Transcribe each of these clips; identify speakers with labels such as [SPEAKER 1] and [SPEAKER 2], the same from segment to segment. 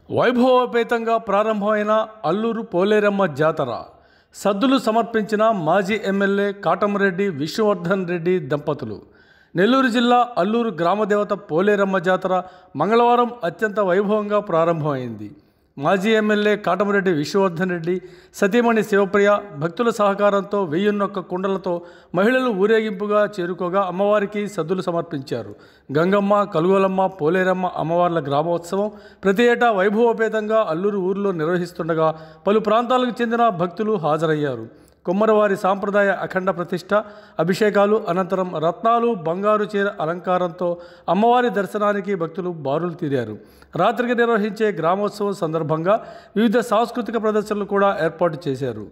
[SPEAKER 1] వైభవోపేతంగా ప్రారంభమైన అల్లూరు పోలేరమ్మ జాతర సద్దులు సమర్పించిన మాజీ ఎమ్మెల్యే కాటమరెడ్డి విష్ణువర్ధన్ రెడ్డి దంపతులు నెల్లూరు జిల్లా అల్లూరు గ్రామదేవత పోలేరమ్మ జాతర మంగళవారం అత్యంత వైభవంగా ప్రారంభమైంది మాజీ ఎమ్మెల్యే కాటమరెడ్డి విష్ణువర్ధన్ రెడ్డి సతీమణి శివప్రియ భక్తుల సహకారంతో వెయ్యిన్నొక్క కుండలతో మహిళలు ఊరేగింపుగా చేరుకోగా అమ్మవారికి సద్దులు సమర్పించారు గంగమ్మ కలుగోలమ్మ పోలేరమ్మ అమ్మవార్ల గ్రామోత్సవం ప్రతి ఏటా వైభవోపేతంగా అల్లూరు ఊరిలో నిర్వహిస్తుండగా పలు ప్రాంతాలకు చెందిన భక్తులు హాజరయ్యారు కుమ్మరవారి సాంప్రదాయ అఖండ ప్రతిష్ట అభిషేకాలు అనంతరం రత్నాలు బంగారు చీర అలంకారంతో అమ్మవారి దర్శనానికి భక్తులు బారులు తీరారు రాత్రికి నిర్వహించే గ్రామోత్సవం సందర్భంగా వివిధ సాంస్కృతిక ప్రదర్శనలు కూడా ఏర్పాటు చేశారు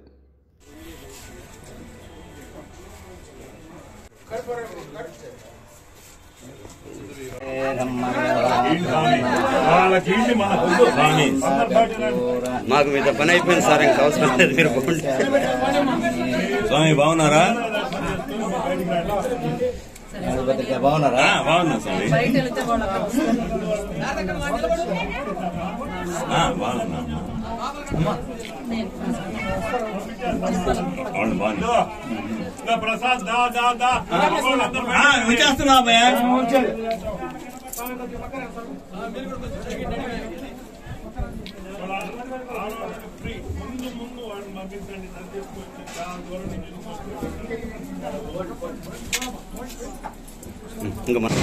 [SPEAKER 2] వాళ్ళకి ఏంటి మనకు వద్దు స్వామి
[SPEAKER 3] మాకు మీద పని అయిపోయింది సార్ ఇంకా అవసరం లేదు మీరు పోండి
[SPEAKER 2] స్వామి బాగున్నారా
[SPEAKER 3] బాగున్నారా
[SPEAKER 2] ఆ, బాగున్నా స్వామి
[SPEAKER 4] బయట వెళ్తే వాళ్ళకి
[SPEAKER 2] ఆ, బాగున్నా వాళ్ళు బాగున్నా ప్రసాద్ దా దా దా వచ్చేస్తున్నా ముందు ముందు వాడిని పంపించండి సరి చేసుకొచ్చి చాలా దూరం నుంచి
[SPEAKER 3] ఇంకా మన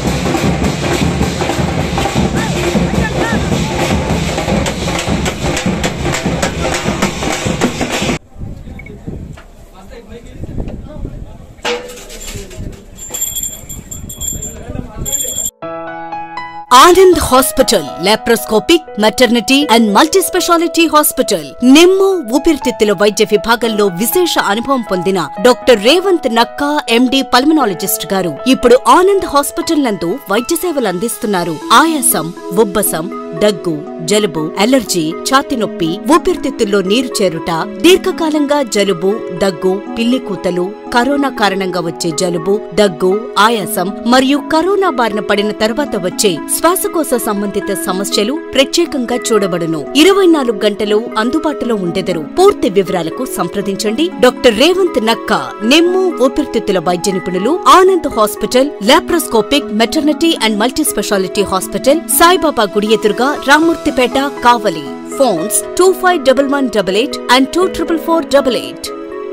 [SPEAKER 5] Anand hospital laparoscopic maternity and multi speciality hospital నిమ్ము ఊపిరితిత్తుల వైద్య విభాగంలో విశేష అనుభవం పొందిన doctor Revanth Nakka MD pulmonologist గారు ఇప్పుడు ఆనంద్ హాస్పిటల్ నందు వైద్య సేవలు అందిస్తున్నారు ఆయాసం ఉబ్బసం దగ్గు జలుబు అలర్జీ ఛాతి నొప్పి ఊపిరితిత్తుల్లో నీరు చేరుట దీర్ఘకాలంగా జలుబు దగ్గు పిల్లి కూతలు కరోనా కారణంగా వచ్చే జలుబు దగ్గు ఆయాసం మరియు కరోనా బారిన పడిన తర్వాత వచ్చే శ్వాసకోశ సంబంధిత సమస్యలు ప్రత్యేకంగా చూడబడును ఇరవై నాలుగు గంటలు అందుబాటులో ఉండెదరు పూర్తి వివరాలకు సంప్రదించండి డాక్టర్ రేవంత్ నక్కా నెమ్ము ఊపిరితిత్తుల వైద్య నిపుణులు Anand hospital laparoscopic maternity and multi speciality hospital Saibaba గుడి ఎదురుగా Ramurthypeta Kavali phones two five double one double eight and two triple four double eight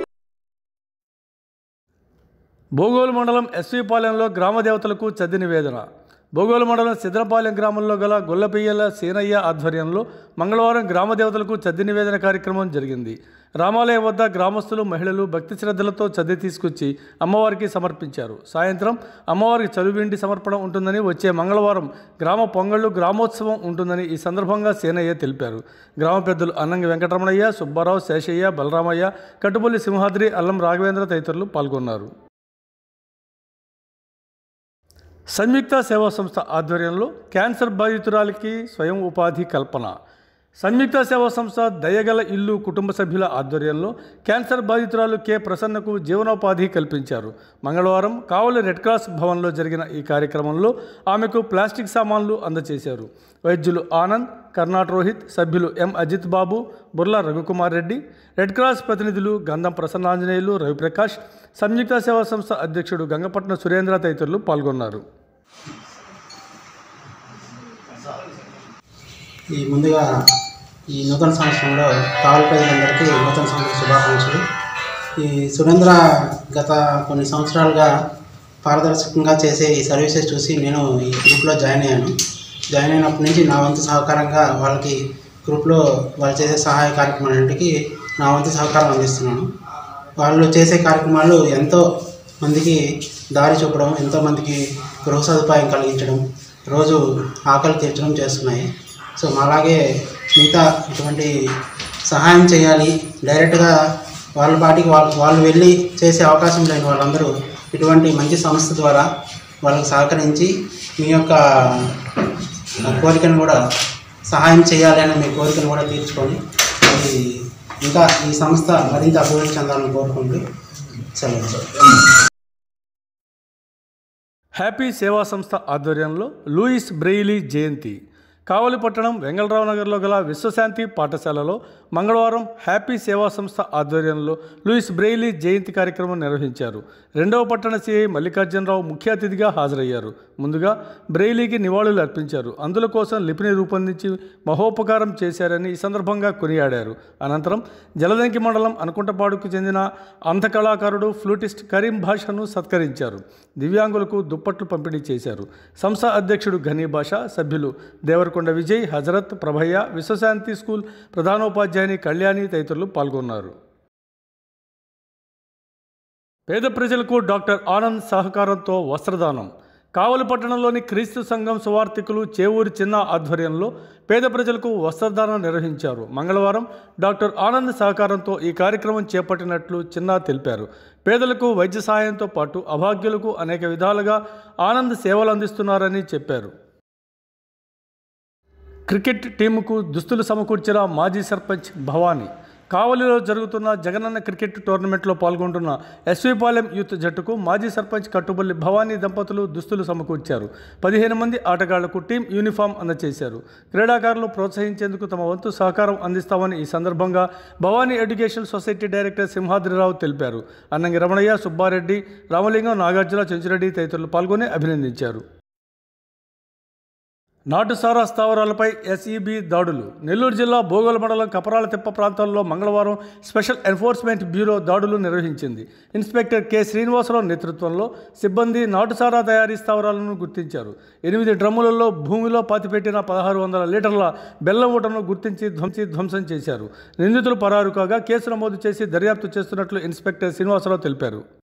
[SPEAKER 1] Bogolu మండలం ఎస్వీపాలెంలో గ్రామ దేవతలకు చద్ది నివేదన బోగోలు మండలం సిద్రపాలెం గ్రామంలో గల గొల్లపెయ్యల సీనయ్య ఆధ్వర్యంలో మంగళవారం గ్రామ దేవతలకు చద్ది నివేదన కార్యక్రమం జరిగింది రామాలయం వద్ద గ్రామస్తులు మహిళలు భక్తి శ్రద్ధలతో చద్ది తీసుకొచ్చి అమ్మవారికి సమర్పించారు సాయంత్రం అమ్మవారికి చలువిండి సమర్పణ ఉంటుందని వచ్చే మంగళవారం గ్రామ పొంగళ్ళు గ్రామోత్సవం ఉంటుందని ఈ సందర్భంగా సేనయ్య తెలిపారు గ్రామ పెద్దలు అన్నంగి వెంకటరమణయ్య సుబ్బారావు శేషయ్య బలరామయ్య కట్టుపల్లి సింహాద్రి అల్లం రాఘవేంద్ర తదితరులు పాల్గొన్నారు సంయుక్త సేవా సంస్థ ఆధ్వర్యంలో క్యాన్సర్ బాధితురాలికి స్వయం ఉపాధి కల్పన సంయుక్త సేవా సంస్థ దయగల ఇల్లు కుటుంబ సభ్యుల ఆధ్వర్యంలో క్యాన్సర్ బాధితురాలు కె ప్రసన్నకు జీవనోపాధి కల్పించారు మంగళవారం కావలి రెడ్ క్రాస్ భవన్లో జరిగిన ఈ కార్యక్రమంలో ఆమెకు ప్లాస్టిక్ సామాన్లు అందజేశారు వైద్యులు ఆనంద్ కర్ణాట్ రోహిత్ సభ్యులు M Ajith Babu Burla Raghukumar Reddy red cross ప్రతినిధులు గంధం ప్రసన్నాంజనేయులు రవిప్రకాష్ సంయుక్త సేవా సంస్థ అధ్యక్షుడు గంగపట్న సురేంద్ర తదితరులు పాల్గొన్నారు
[SPEAKER 6] ఈ ముందుగా ఈ నూతన సంవత్సరంలో కావలి ప్రజలందరికీ నూతన సంవత్సర శుభాకాంక్షలు ఈ సురేంద్ర గత కొన్ని సంవత్సరాలుగా పారదర్శకంగా చేసే ఈ సర్వీసెస్ చూసి నేను ఈ గ్రూప్లో జాయిన్ అయ్యాను జాయిన్ అయినప్పటి నుంచి నా వంతు సహకారంగా వాళ్ళకి గ్రూప్లో వాళ్ళు చేసే సహాయ కార్యక్రమాలన్నింటికి నా వంతు సహకారం అందిస్తున్నాను వాళ్ళు చేసే కార్యక్రమాలు ఎంతో మందికి దారి చూపడం ఎంతో మందికి గృహ సదుపాయం కలిగించడం రోజు ఆకలి తీర్చడం చేస్తున్నాయి సో అలాగే మిగతా ఇటువంటి సహాయం చేయాలి డైరెక్ట్గా వాళ్ళ పాటికి వాళ్ళు వాళ్ళు వెళ్ళి చేసే అవకాశం లేని వాళ్ళందరూ ఇటువంటి మంచి సంస్థ ద్వారా వాళ్ళకి సహకరించి మీ యొక్క కోరికను కూడా సహాయం చేయాలి అనే మీ కోరికను కూడా తీర్చుకొని అది ఇంకా ఈ సంస్థ మరింత అభివృద్ధి చెందాలని కోరుకుంటూ సెలవు
[SPEAKER 1] హ్యాపీ సేవా సంస్థ ఆధ్వర్యంలో లూయిస్ బ్రెయిలీ జయంతి కావలిపట్టణం వెంగళరావు నగర్లో గల విశ్వశాంతి పాఠశాలలో మంగళవారం హ్యాపీ సేవా సంస్థ ఆధ్వర్యంలో లూయిస్ బ్రెయిలీ జయంతి కార్యక్రమం నిర్వహించారు రెండవ పట్టణ సిఐ మల్లికార్జునరావు ముఖ్య అతిథిగా హాజరయ్యారు ముందుగా బ్రెయిలీకి నివాళులు అర్పించారు అందుల కోసం లిపిని రూపొందించి మహోపకారం చేశారని ఈ సందర్భంగా కొనియాడారు అనంతరం జలదంకి మండలం అనుకుంటపాడుకు చెందిన అంధ కళాకారుడు ఫ్లూటిస్ట్ కరీం భాషను సత్కరించారు దివ్యాంగులకు దుప్పట్లు పంపిణీ చేశారు సంస్థ అధ్యక్షుడు ఘనీ భాష సభ్యులు దేవరకొండ విజయ్ హజరత్ ప్రభయ్య విశ్వశాంతి స్కూల్ ప్రధానోపాధ్యాయుని కళ్యాణి తదితరులు పాల్గొన్నారు పేద ప్రజలకు డాక్టర్ ఆనంద్ సహకారంతో వస్త్రదానం కావలి పట్టణంలోని క్రీస్తు సంఘం సువార్థికులు చేవూరి చిన్న ఆధ్వర్యంలో పేద ప్రజలకు వస్త్రదానం నిర్వహించారు మంగళవారం డాక్టర్ ఆనంద్ సహకారంతో ఈ కార్యక్రమం చేపట్టినట్లు చిన్న తెలిపారు పేదలకు వైద్య సహాయంతో పాటు అభాగ్యులకు అనేక విధాలుగా ఆనంద్ సేవలు అందిస్తున్నారని చెప్పారు క్రికెట్ టీముకు దుస్తులు సమకూర్చిన మాజీ సర్పంచ్ భవానీ కావలిలో జరుగుతున్న జగనన్న క్రికెట్ టోర్నమెంట్లో పాల్గొంటున్న ఎస్వీపాలెం యూత్ జట్టుకు మాజీ సర్పంచ్ కట్టుబల్లి భవానీ దంపతులు దుస్తులు సమకూర్చారు పదిహేను మంది ఆటగాళ్లకు టీం యూనిఫామ్ అందజేశారు క్రీడాకారులు ప్రోత్సహించేందుకు తమ వంతు సహకారం అందిస్తామని ఈ సందర్భంగా Bhavani education society director Simhadrirao తెలిపారు అన్నంగి రమణయ్య సుబ్బారెడ్డి రామలింగం నాగార్జున చెంచురెడ్డి తదితరులు పాల్గొని అభినందించారు నాటుసారా స్థావరాలపై ఎస్ఈబి దాడులు నెల్లూరు జిల్లా భోగోలు మండలం కపరాల తిప్ప ప్రాంతాల్లో మంగళవారం స్పెషల్ ఎన్ఫోర్స్మెంట్ బ్యూరో దాడులు నిర్వహించింది ఇన్స్పెక్టర్ కె శ్రీనివాసరావు నేతృత్వంలో సిబ్బంది నాటుసారా తయారీ స్థావరాలను గుర్తించారు ఎనిమిది డ్రమ్ములలో భూమిలో పాతిపెట్టిన పదహారు వందల లీటర్ల బెల్లం ఊటను గుర్తించి ధ్వంసి ధ్వంసం చేశారు నిందితులు పరారు కాగా కేసు నమోదు చేసి దర్యాప్తు చేస్తున్నట్లు ఇన్స్పెక్టర్ శ్రీనివాసరావు తెలిపారు